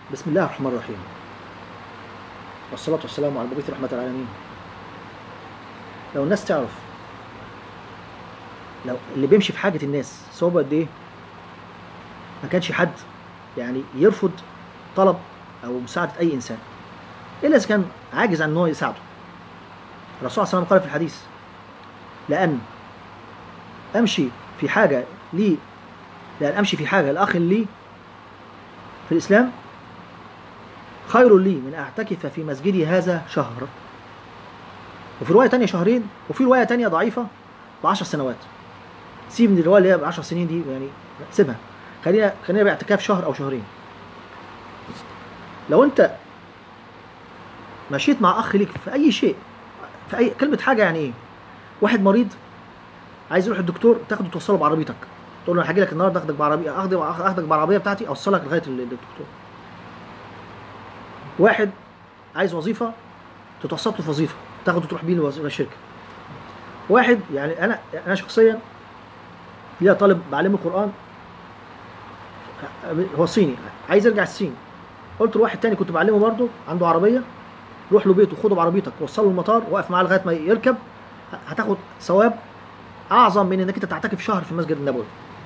بسم الله الرحمن الرحيم والصلاة والسلام على المبعوث رحمة العالمين لو الناس تعرف لو اللي بيمشي في حاجة الناس صعوبة قد ايه ما كانش حد يعني يرفض طلب او مساعدة اي انسان الا اذا كان عاجز عن ان هو يساعده الرسول صلى الله عليه وسلم قال في الحديث لأن أمشي في حاجة لي لأن أمشي في حاجة لأخ لي في الإسلام خير لي من أعتكف في مسجدي هذا شهر وفي رواية تانية شهرين وفي رواية تانية ضعيفة بعشر سنوات سيب من الرواية اللي هي بعشر سنين دي يعني سيبها خلينا خلينا باعتكاف شهر أو شهرين لو أنت مشيت مع أخ ليك في أي شيء في أي كلمة حاجة يعني إيه؟ واحد مريض عايز يروح الدكتور تاخده توصله بعربيتك تقول له انا هاجي لك النهارده اخدك بعربيه اخدك اخدك بعربيه بتاعتي اوصلك لغايه الدكتور واحد عايز وظيفه تتوسط له في وظيفه تاخده تروح بيه لوظ- للشركه واحد يعني انا انا شخصيا ليا طالب بعلمه القران هو صيني عايز يرجع الصين قلت لواحد تاني كنت بعلمه برضه عنده عربيه روح له بيته خده بعربيتك وصله المطار وقف معاه لغايه ما يركب هتاخد ثواب اعظم من انك انت تعتكف شهر في المسجد النبوي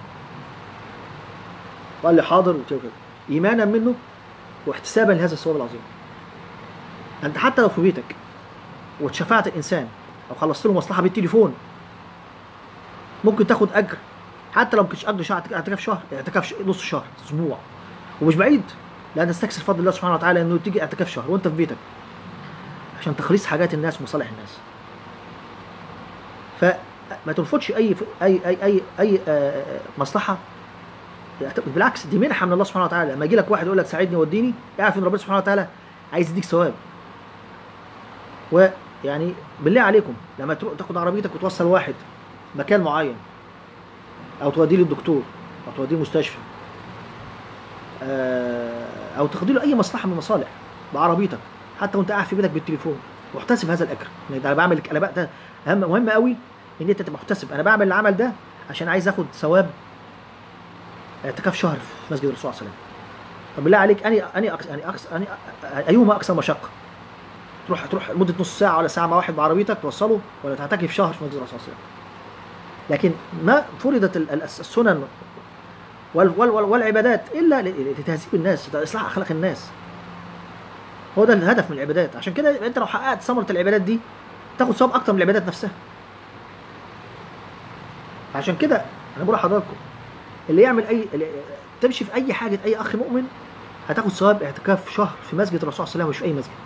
وقال لي حاضر وكده وكده. ايمانا منه واحتسابا لهذا الثواب العظيم انت حتى لو في بيتك وتشفعت الانسان او خلصت له مصلحه بالتليفون ممكن تاخد اجر حتى لو ما كنتش اجر شهر اعتكاف شهر اعتكاف ش- نص شهر اسبوع ومش بعيد لان تستكثر فضل الله سبحانه وتعالى انه تيجي اعتكاف شهر وانت في بيتك عشان تخليص حاجات الناس ومصالح الناس فما ترفضش اي اي اي اي اي آه، آه، مصلحه بالعكس دي منحه من الله سبحانه وتعالى لما يجي لك واحد يقول لك ساعدني وديني اعرف ان ربنا سبحانه وتعالى عايز يديك ثواب ويعني بالله عليكم لما تروح تاخد عربيتك وتوصل واحد مكان معين او توديه للدكتور او توديه مستشفى آه، او تاخدي له اي مصلحه من المصالح بعربيتك حتى وانت قاعد في بيتك بالتليفون واحتسب هذا الاجر يعني انا بعمل انا بقى ده اهم مهم قوي ان انت تبقى محتسب انا بعمل العمل ده عشان عايز اخد ثواب اعتكاف شهر في مسجد الرسول صلى الله عليه وسلم طب بالله عليك اني اني أكس يعني أكس اني ايهما اكثر مشقه تروح تروح لمده نص ساعه ولا ساعه مع واحد بعربيتك توصله ولا تعتكف شهر في مسجد الرسول صلى الله عليه وسلم لكن ما فرضت ال- ال- السنن وال وال وال والعبادات الا ل- لتهذيب الناس لاصلاح اخلاق الناس هو ده الهدف من العبادات عشان كده يبقى انت لو حققت ثمره العبادات دي تاخد ثواب اكتر من العبادات نفسها عشان كده انا بقول لحضراتكم اللي يعمل اي اللي تمشي في اي حاجه اي اخ مؤمن هتاخد ثواب اعتكاف شهر في مسجد الرسول صلى الله عليه وسلم مش في اي مسجد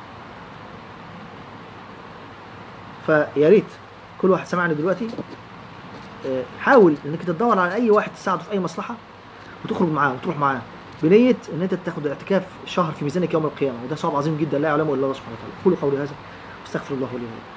فيا ريت كل واحد سمعني دلوقتي آه، حاول انك تدور على اي واحد تساعده في اي مصلحه وتخرج معاه وتروح معاه بنيه ان انت تاخد اعتكاف شهر في ميزانك يوم القيامه وده ثواب عظيم جدا لا يعلمه الا الله سبحانه وتعالى قولوا قولي هذا واستغفر الله لي ولكم